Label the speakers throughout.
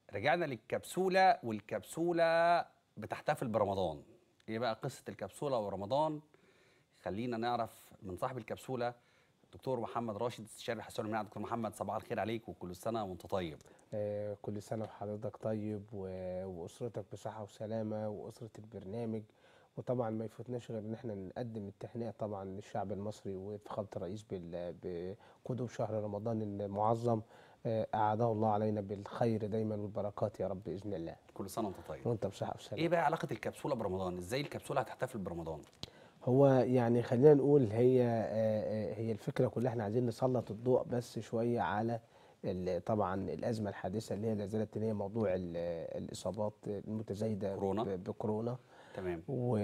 Speaker 1: رجعنا للكبسولة والكبسولة بتحتفل برمضان ايه بقى قصة الكبسولة ورمضان خلينا نعرف من صاحب الكبسولة دكتور محمد راشد استشاري الحسن المناعة دكتور محمد صباح الخير عليك وكل سنة وانت طيب
Speaker 2: آه، كل سنة وحضرتك طيب و- وأسرتك بصحة وسلامة وأسرة البرنامج وطبعا ما يفوتناش غير إن احنا نقدم التهنئة طبعا للشعب المصري وفخامة الرئيس بال- بقدوم شهر رمضان المعظم آه، أعاده الله علينا بالخير دايما والبركات يا رب بإذن الله
Speaker 1: كل سنة وانت طيب
Speaker 2: وأنت بصحة وسلامة
Speaker 1: ايه بقى علاقة الكبسولة برمضان ازاي الكبسولة هتحتفل برمضان
Speaker 2: هو يعني خلينا نقول هي آه، آه، هي الفكره كلها احنا عايزين نسلط الضوء بس شويه على ال- طبعا الازمه الحادثه اللي هي لا زالت ان هي موضوع ال- الاصابات المتزايده
Speaker 1: كورونا.
Speaker 2: ب- بكورونا
Speaker 1: تمام
Speaker 2: و...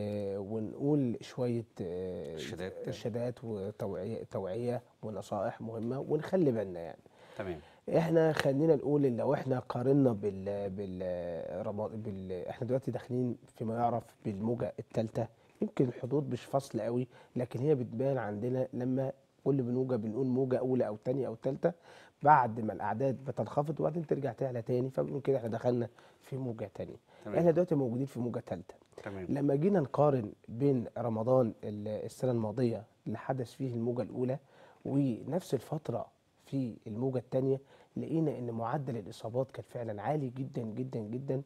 Speaker 2: ونقول شويه آه،
Speaker 1: إرشادات.
Speaker 2: ارشادات وتوعيه توعيه ونصائح مهمه ونخلي بالنا يعني
Speaker 1: تمام
Speaker 2: احنا خلينا نقول ان لو احنا قارنا بال بال, رمض... بال... احنا دلوقتي داخلين فيما يعرف بالموجه الثالثه يمكن الحدود مش فصل قوي لكن هي بتبان عندنا لما كل موجه بنقول موجه اولى او ثانيه او ثالثه بعد ما الاعداد بتنخفض وبعدين ترجع تعلى تاني فبنقول كده احنا دخلنا في موجه ثانيه
Speaker 1: تمام.
Speaker 2: احنا دلوقتي موجودين في موجه ثالثه
Speaker 1: تمام
Speaker 2: لما جينا نقارن بين رمضان ال- السنة الماضية اللي حدث فيه الموجة الأولى ونفس الفترة في الموجة الثانية لقينا إن معدل الإصابات كان فعلا عالي جدا جدا جدا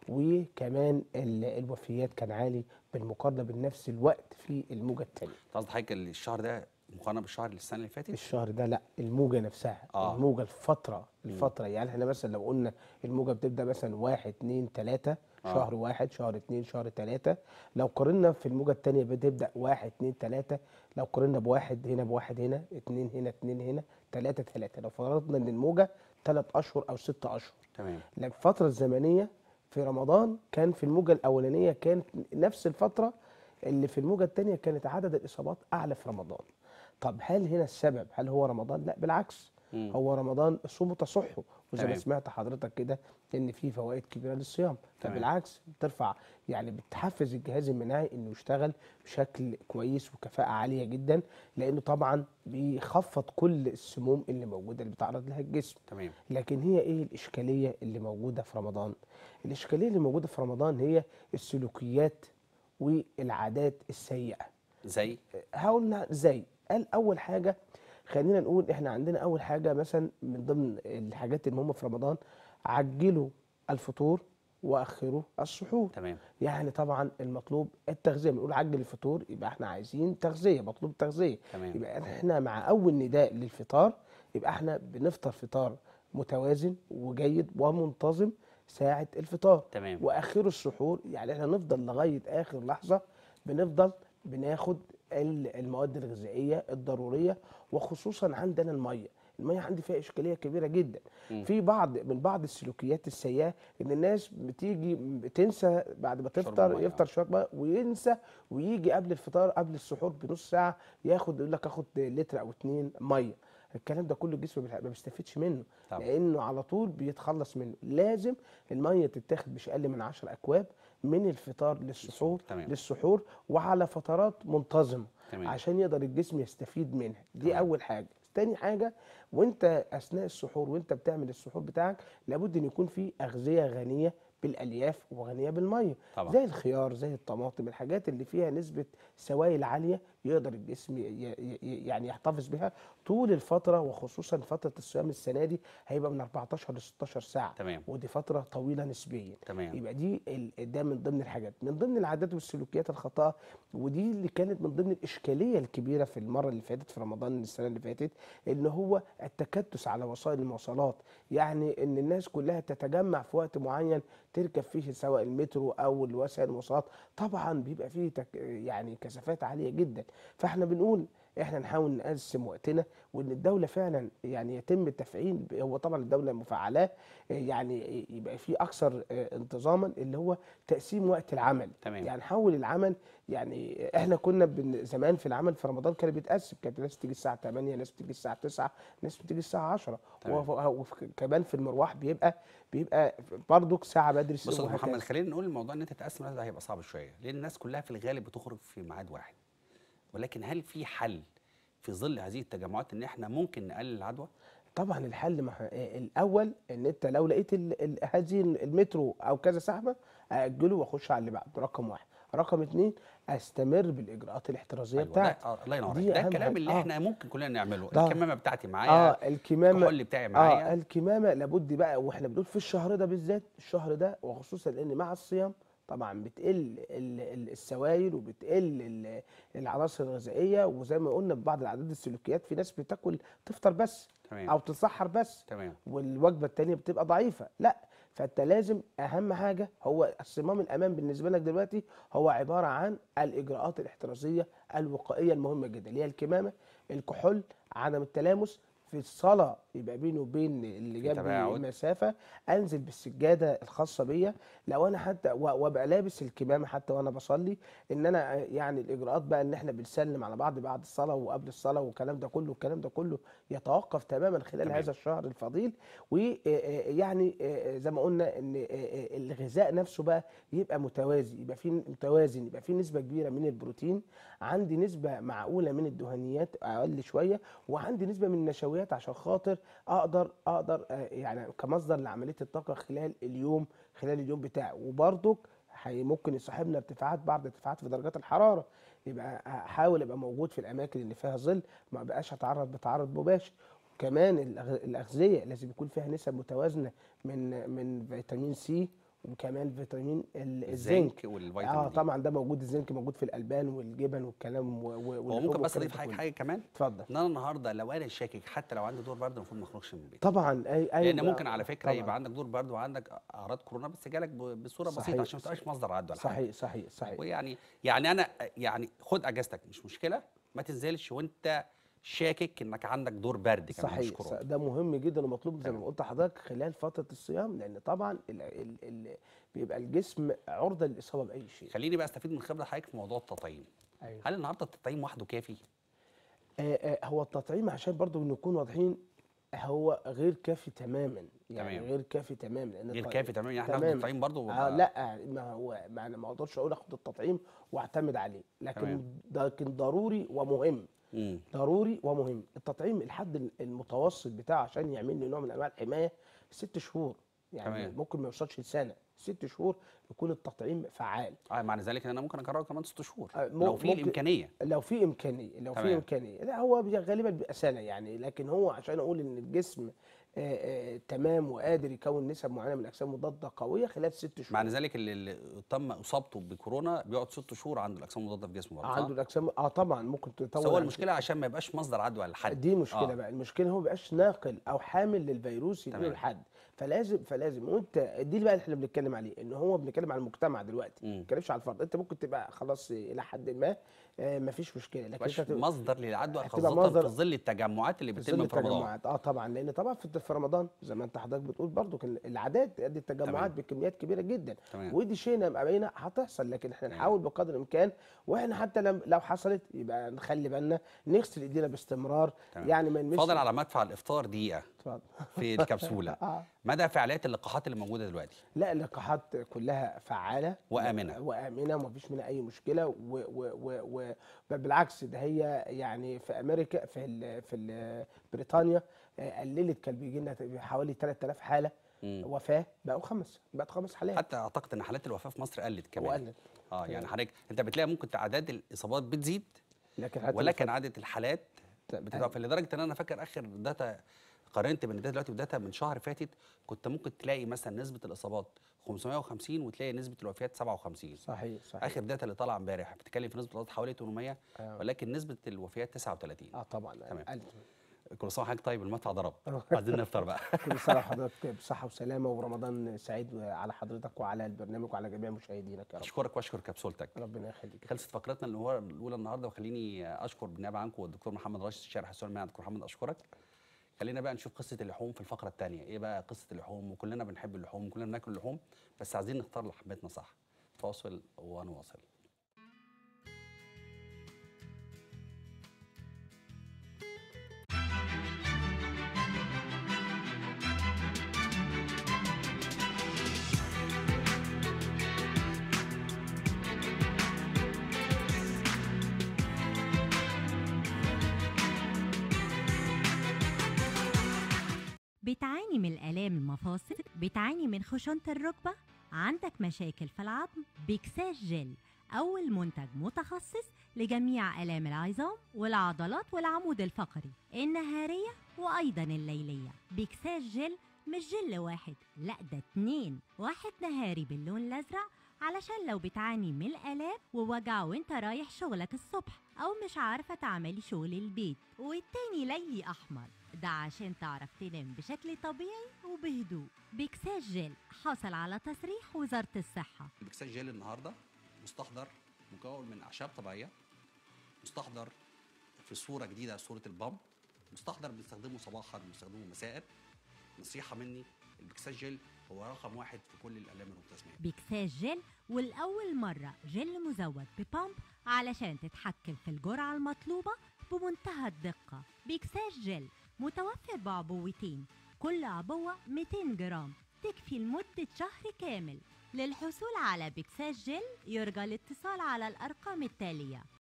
Speaker 2: وكمان ال- الوفيات كان عالي بالمقارنة بنفس الوقت في الموجة الثانية
Speaker 1: انت قصدك حضرتك الشهر ده مقارنة بالشهر السنة اللي فاتت
Speaker 2: الشهر ده لا الموجة نفسها
Speaker 1: آه.
Speaker 2: آه. الموجة الفترة الفترة يعني احنا مثلا لو قلنا الموجة بتبدأ مثلا واحد اتنين تلاتة
Speaker 1: آه.
Speaker 2: شهر واحد شهر اتنين شهر تلاتة لو قارنا في الموجة التانية بتبدأ واحد اتنين تلاتة لو قارنا بواحد هنا بواحد هنا اتنين هنا اتنين هنا تلاتة تلاتة لو فرضنا ان الموجة تلات أشهر أو ست أشهر
Speaker 1: تمام
Speaker 2: لكن الفترة الزمنية في رمضان كان في الموجة الأولانية كانت نفس الفترة اللي في الموجة الثانية كانت عدد الإصابات أعلى في رمضان. طب هل هنا السبب هل هو رمضان؟ لا بالعكس
Speaker 1: مم.
Speaker 2: هو رمضان صوموا تصحوا وزي ما
Speaker 1: تمام.
Speaker 2: سمعت حضرتك كده ان في فوائد كبيره للصيام
Speaker 1: تمام.
Speaker 2: فبالعكس بترفع يعني بتحفز الجهاز المناعي انه يشتغل بشكل كويس وكفاءه عاليه جدا لانه طبعا بيخفض كل السموم اللي موجوده اللي بيتعرض لها الجسم
Speaker 1: تمام
Speaker 2: لكن هي ايه الاشكاليه اللي موجوده في رمضان الاشكاليه اللي موجوده في رمضان هي السلوكيات والعادات السيئه
Speaker 1: زي
Speaker 2: هقولنا ازاي قال اول حاجه خلينا نقول احنا عندنا اول حاجه مثلا من ضمن الحاجات المهمه في رمضان عجلوا الفطور واخروا السحور
Speaker 1: تمام
Speaker 2: يعني طبعا المطلوب التغذيه بنقول عجل الفطور يبقى احنا عايزين تغذيه مطلوب تغذيه
Speaker 1: تمام.
Speaker 2: يبقى احنا مع اول نداء للفطار يبقى احنا بنفطر فطار متوازن وجيد ومنتظم ساعه الفطار
Speaker 1: تمام.
Speaker 2: واخر السحور يعني احنا نفضل لغايه اخر لحظه بنفضل بناخد ال- المواد الغذائيه الضروريه وخصوصا عندنا الميه الميه عندي فيها اشكاليه كبيره جدا
Speaker 1: مم.
Speaker 2: في بعض من بعض السلوكيات السيئه ان الناس بتيجي تنسى بعد ما تفطر
Speaker 1: المية.
Speaker 2: يفطر شويه ميه وينسى ويجي قبل الفطار قبل السحور بنص ساعه ياخد يقول لك اخد لتر او اتنين ميه الكلام ده كله الجسم ما بيستفيدش منه
Speaker 1: طبعا.
Speaker 2: لانه على طول بيتخلص منه لازم الميه تتاخد مش اقل من 10 اكواب من الفطار للسحور
Speaker 1: تمام.
Speaker 2: للسحور وعلى فترات منتظمه
Speaker 1: تمام.
Speaker 2: عشان يقدر الجسم يستفيد منها دي
Speaker 1: تمام.
Speaker 2: اول حاجه تاني حاجه وانت اثناء السحور وانت بتعمل السحور بتاعك لابد ان يكون في اغذيه غنيه بالالياف وغنيه بالميه
Speaker 1: طبعا.
Speaker 2: زي الخيار زي الطماطم الحاجات اللي فيها نسبه سوائل عاليه يقدر الجسم ي- ي- ي- يعني يحتفظ بها طول الفتره وخصوصا فتره الصيام السنه دي هيبقى من 14 ل 16 ساعه
Speaker 1: تمام.
Speaker 2: ودي فتره طويله نسبيا
Speaker 1: تمام.
Speaker 2: يبقى دي ال- ده من ضمن الحاجات من ضمن العادات والسلوكيات الخاطئه ودي اللي كانت من ضمن الاشكاليه الكبيره في المره اللي فاتت في رمضان السنه اللي فاتت ان هو التكدس على وسائل المواصلات يعني ان الناس كلها تتجمع في وقت معين تركب فيه سواء المترو او الوسائل المواصلات طبعا بيبقى فيه تك يعني كثافات عاليه جدا فاحنا بنقول احنا نحاول نقسم وقتنا وان الدوله فعلا يعني يتم التفعيل هو طبعا الدوله مفعلاه يعني يبقى في اكثر انتظاما اللي هو تقسيم وقت العمل
Speaker 1: تمام.
Speaker 2: يعني نحول العمل يعني احنا كنا بن- زمان في العمل في رمضان كان بيتقسم كانت ناس تيجي الساعه 8 ناس بتيجي الساعه 9 ناس بتيجي الساعه 10
Speaker 1: تمام.
Speaker 2: وكمان في المروح بيبقى بيبقى برضك ساعه بدري
Speaker 1: بص يا دكتور
Speaker 2: وهكذا.
Speaker 1: محمد خلينا نقول الموضوع ان انت تقسم ده هيبقى صعب شويه لان الناس كلها في الغالب بتخرج في ميعاد واحد ولكن هل في حل في ظل هذه التجمعات ان احنا ممكن نقلل العدوى
Speaker 2: طبعا الحل مع الاول ان انت لو لقيت ال- ال- هذه المترو او كذا سحبه اجله واخش على اللي بعده رقم واحد رقم اتنين استمر بالاجراءات الاحترازيه
Speaker 1: أيوة
Speaker 2: بتاعتي
Speaker 1: ده آه، الله ينور
Speaker 2: دي
Speaker 1: عليك ده
Speaker 2: أهم
Speaker 1: الكلام
Speaker 2: حاجة.
Speaker 1: اللي
Speaker 2: آه.
Speaker 1: احنا ممكن كلنا نعمله
Speaker 2: ده-
Speaker 1: الكمامه بتاعتي
Speaker 2: اه
Speaker 1: معايا
Speaker 2: الكمامه
Speaker 1: الكحول بتاعي
Speaker 2: اه
Speaker 1: معايا
Speaker 2: الكمامه لابد بقى واحنا بنقول في الشهر ده بالذات الشهر ده وخصوصا لان مع الصيام طبعا بتقل ال- ال- السوائل وبتقل ال- العناصر الغذائيه وزي ما قلنا ببعض العادات السلوكيات في ناس بتاكل تفطر بس
Speaker 1: تمام
Speaker 2: او تتسحر بس
Speaker 1: تمام
Speaker 2: والوجبه التانيه بتبقى ضعيفه لا فانت لازم اهم حاجه هو الصمام الامان بالنسبه لك دلوقتي هو عباره عن الاجراءات الاحترازيه الوقائيه المهمه جدا اللي هي الكمامه الكحول عدم التلامس في الصلاه يبقى بيني وبين اللي
Speaker 1: في
Speaker 2: جنبي
Speaker 1: تباعد.
Speaker 2: مسافه انزل بالسجاده الخاصه بيا لو انا حتى و- وابقى لابس الكمامه حتى وانا بصلي ان انا يعني الاجراءات بقى ان احنا بنسلم على بعض بعد الصلاه وقبل الصلاه والكلام ده كله الكلام ده كله يتوقف تماما خلال
Speaker 1: تمام.
Speaker 2: هذا الشهر الفضيل ويعني زي ما قلنا ان آه، آه، الغذاء نفسه بقى يبقى متوازي يبقى فيه متوازن يبقى فيه نسبه كبيره من البروتين عندي نسبه معقوله من الدهنيات اقل شويه وعندي نسبه من النشويات عشان خاطر اقدر اقدر آه، يعني كمصدر لعمليه الطاقه خلال اليوم خلال اليوم بتاعي وبرضك هي- ممكن يصاحبنا ارتفاعات بعض ارتفاعات في درجات الحراره يبقى احاول ابقى موجود في الاماكن اللي فيها ظل ما بقاش اتعرض بتعرض مباشر كمان الأغ- الاغذيه لازم يكون فيها نسب متوازنه من من فيتامين سي وكمان فيتامين ال- الزنك
Speaker 1: الزنك والفيتامين
Speaker 2: اه
Speaker 1: دي.
Speaker 2: طبعا ده موجود الزنك موجود في الالبان والجبن والكلام و- و-
Speaker 1: هو
Speaker 2: واللحوم
Speaker 1: ممكن بس
Speaker 2: والكلام
Speaker 1: اضيف
Speaker 2: ده
Speaker 1: حاجه
Speaker 2: كله.
Speaker 1: حاجه كمان
Speaker 2: اتفضل
Speaker 1: ان انا النهارده لو انا شاكك حتى لو عندي دور برد المفروض ما اخرجش من البيت
Speaker 2: طبعا اي اي
Speaker 1: لان ممكن على فكره
Speaker 2: طبعاً.
Speaker 1: يبقى عندك دور برد وعندك اعراض كورونا بس جالك ب- بصوره
Speaker 2: صحيح.
Speaker 1: بسيطه عشان ما تبقاش مصدر عدوى ولا حاجه
Speaker 2: صحيح صحيح صحيح
Speaker 1: ويعني يعني انا يعني خد اجازتك مش مشكله ما تنزلش وانت شاكك انك عندك دور برد كمان مش
Speaker 2: صحيح
Speaker 1: كورونا
Speaker 2: صح- ده مهم جدا ومطلوب زي
Speaker 1: تمام.
Speaker 2: ما قلت لحضرتك خلال فتره الصيام لان طبعا ال ال ال بيبقى الجسم عرضه للاصابه باي شيء
Speaker 1: خليني بقى استفيد من خبره حضرتك في موضوع التطعيم
Speaker 2: أيوة.
Speaker 1: هل النهارده التطعيم وحده كافي
Speaker 2: آه آه هو التطعيم عشان برضو نكون واضحين هو غير كافي تماما يعني
Speaker 1: تمام.
Speaker 2: غير كافي تماما لان
Speaker 1: غير
Speaker 2: الط-
Speaker 1: كافي تمام يعني احنا ناخد
Speaker 2: تمام.
Speaker 1: التطعيم برضه
Speaker 2: آه لا ما هو ما انا ما اقدرش اقول اخد التطعيم واعتمد عليه لكن
Speaker 1: تمام.
Speaker 2: لكن ضروري ومهم
Speaker 1: امم
Speaker 2: ضروري ومهم التطعيم الحد المتوسط بتاعه عشان يعمل لي نوع من انواع الحمايه ست شهور يعني
Speaker 1: تمام.
Speaker 2: ممكن ما يوصلش لسنه ست شهور يكون التطعيم فعال
Speaker 1: آه معنى ذلك ان انا ممكن اكرره كمان ست شهور
Speaker 2: آه، مو-
Speaker 1: لو في
Speaker 2: ممكن-
Speaker 1: الامكانيه
Speaker 2: لو في امكانيه لو في
Speaker 1: تمام.
Speaker 2: امكانيه لا هو بي- غالبا بيبقى سنه يعني لكن هو عشان اقول ان الجسم آه، آه، تمام وقادر يكون نسب معينه من الاجسام المضاده قويه خلال ست شهور
Speaker 1: معنى ذلك اللي, اللي تم اصابته بكورونا بيقعد ست شهور عنده الاجسام المضاده في جسمه برضه
Speaker 2: عنده
Speaker 1: صح؟
Speaker 2: الاجسام اه طبعا ممكن
Speaker 1: بس
Speaker 2: تطول
Speaker 1: هو
Speaker 2: عن
Speaker 1: المشكله عشان ما يبقاش مصدر عدوى لحد
Speaker 2: دي مشكله
Speaker 1: آه.
Speaker 2: بقى المشكله هو ما بيبقاش ناقل او حامل للفيروس ينقله
Speaker 1: تمام.
Speaker 2: لحد فلازم فلازم وانت دي اللي بقى اللي احنا بنتكلم عليه ان هو بنتكلم على المجتمع دلوقتي
Speaker 1: مم.
Speaker 2: ما بنتكلمش على الفرد انت ممكن تبقى خلاص الى حد ما آه مفيش مشكله لكن
Speaker 1: مش
Speaker 2: انت تبقى
Speaker 1: مصدر للعدوى
Speaker 2: هتبقى
Speaker 1: خاصه
Speaker 2: مصدر-
Speaker 1: في ظل التجمعات اللي
Speaker 2: في
Speaker 1: بتتم
Speaker 2: ظل
Speaker 1: في رمضان
Speaker 2: التجمعات اه طبعا لان طبعا في في رمضان زي ما انت حضرتك بتقول برضو كان العادات تؤدي التجمعات
Speaker 1: تمام.
Speaker 2: بكميات كبيره جدا
Speaker 1: تمام
Speaker 2: ودي شئنا ام ابينا هتحصل لكن احنا
Speaker 1: تمام.
Speaker 2: نحاول بقدر الامكان واحنا حتى لم- لو حصلت يبقى نخلي بالنا نغسل ايدينا باستمرار
Speaker 1: تمام.
Speaker 2: يعني ما نمشي
Speaker 1: فاضل على مدفع الافطار دقيقه
Speaker 2: اتفضل
Speaker 1: في الكبسوله
Speaker 2: اه
Speaker 1: مدى فعاليات اللقاحات اللي موجوده دلوقتي
Speaker 2: لا اللقاحات كلها فعاله
Speaker 1: وآمنة.
Speaker 2: وامنه وما فيش منها اي مشكله و و و و بل بالعكس ده هي يعني في امريكا في ال في ال بريطانيا آه، قللت كان بيجي لنا حوالي 3000 حاله
Speaker 1: مم.
Speaker 2: وفاه بقوا خمس بقت خمس حالات
Speaker 1: حتى اعتقد ان حالات الوفاه في مصر قلت كمان
Speaker 2: وقلت
Speaker 1: اه يعني حضرتك انت بتلاقي ممكن اعداد الاصابات بتزيد
Speaker 2: لكن حتى
Speaker 1: ولكن عدد الحالات بتبقى
Speaker 2: أيوة.
Speaker 1: لدرجه ان انا فاكر اخر داتا قارنت بين الداتا دلوقتي وداتا من شهر فاتت كنت ممكن تلاقي مثلا نسبه الاصابات 550 وتلاقي نسبه الوفيات 57
Speaker 2: صحيح صحيح
Speaker 1: اخر داتا اللي طالعه امبارح بتتكلم في نسبه الاصابات حوالي 800
Speaker 2: آه.
Speaker 1: ولكن نسبه الوفيات 39
Speaker 2: اه طبعا
Speaker 1: تمام.
Speaker 2: قلت
Speaker 1: كل سنه وحضرتك طيب المدفع ضرب عايزين نفطر بقى
Speaker 2: كل سنه وحضرتك بصحه وسلامه ورمضان سعيد على حضرتك وعلى البرنامج وعلى جميع مشاهدينك يا رب
Speaker 1: اشكرك واشكر كبسولتك
Speaker 2: ربنا يخليك
Speaker 1: خلصت فقرتنا اللي هو الاولى النهارده وخليني اشكر بالنيابه عنكم والدكتور محمد راشد الشارح السؤال معايا دكتور محمد اشكرك خلينا بقى نشوف قصه اللحوم في الفقره الثانيه ايه بقى قصه اللحوم وكلنا بنحب اللحوم وكلنا بناكل اللحوم بس عايزين نختار لحمتنا صح فاصل ونواصل
Speaker 3: بتعاني من الآلام المفاصل بتعاني من خشونة الركبة عندك مشاكل في العظم بيكساج جل أول منتج متخصص لجميع آلام العظام والعضلات والعمود الفقري النهارية وأيضا الليلية بيكساج جل مش جل واحد لا ده اتنين واحد نهاري باللون الأزرق علشان لو بتعاني من الآلام ووجع وانت رايح شغلك الصبح أو مش عارفة تعملي شغل البيت والتاني ليلي أحمر ده عشان تعرف تنام بشكل طبيعي وبهدوء بيكساج جل حصل على تصريح وزارة الصحة
Speaker 1: البكساج جيل النهارده مستحضر مكون من اعشاب طبيعيه مستحضر في صوره جديده صوره البامب مستحضر بنستخدمه صباحا بنستخدمه مساء نصيحه مني البكساج جيل هو رقم واحد في كل الالام المتسميه
Speaker 3: بيكساج جل والأول مرة جل مزود ببامب علشان تتحكم في الجرعة المطلوبة بمنتهى الدقة بيكساج جل متوفر بعبوتين كل عبوة 200 جرام تكفي لمدة شهر كامل للحصول على بيكساج جل يرجى الاتصال على الأرقام التالية